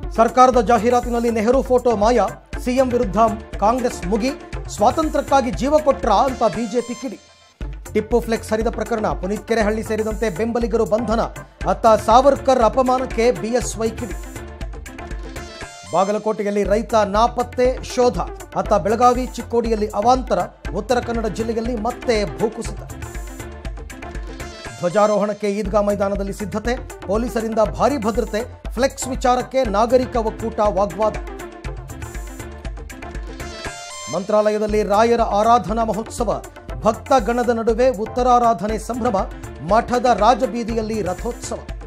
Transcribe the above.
ಸರ್ಕಾರದ ಜಾಹೀರಾತಿನಲ್ಲಿ ನೆಹರು ಫೋಟೋ ಮಾಯ ಸಿಎಂ ವಿರುದ್ಧ ಕಾಂಗ್ರೆಸ್ ಮುಗಿ ಸ್ವಾತಂತ್ರ್ಯಕ್ಕಾಗಿ ಜೀವ ಕೊಟ್ರ ಅಂತ ಬಿಜೆಪಿ ಕಿಡಿ ಟಿಪ್ಪು ಫ್ಲೆಕ್ಸ್ ಹರಿದ ಪ್ರಕರಣ ಪುನೀತ್ ಕೆರೆಹಳ್ಳಿ ಸೇರಿದಂತೆ ಬೆಂಬಲಿಗರು ಬಂಧನ ಅತ್ತ ಸಾವರ್ಕರ್ ಅಪಮಾನಕ್ಕೆ ಬಿಎಸ್ವೈ ಕಿಡಿ ಬಾಗಲಕೋಟೆಯಲ್ಲಿ ರೈತ ನಾಪತ್ತೆ ಶೋಧ ಅತ್ತ ಬೆಳಗಾವಿ ಚಿಕ್ಕೋಡಿಯಲ್ಲಿ ಅವಾಂತರ ಉತ್ತರ ಕನ್ನಡ ಜಿಲ್ಲೆಯಲ್ಲಿ ಮತ್ತೆ ಭೂಕುಸಿತ ಧ್ವಜಾರೋಹಣಕ್ಕೆ ಈದ್ಗಾ ಮೈದಾನದಲ್ಲಿ ಸಿದ್ಧತೆ ಪೊಲೀಸರಿಂದ ಭಾರಿ ಭದ್ರತೆ ಫ್ಲೆಕ್ಸ್ ವಿಚಾರಕ್ಕೆ ನಾಗರಿಕ ಒಕ್ಕೂಟ ವಾಗ್ವಾದ ಮಂತ್ರಾಲಯದಲ್ಲಿ ರಾಯರ ಆರಾಧನಾ ಮಹೋತ್ಸವ ಭಕ್ತ ಗಣದ ನಡುವೆ ಉತ್ತರಾರಾಧನೆ ಸಂಭ್ರಮ ಮಠದ ರಾಜಬೀದಿಯಲ್ಲಿ ರಥೋತ್ಸವ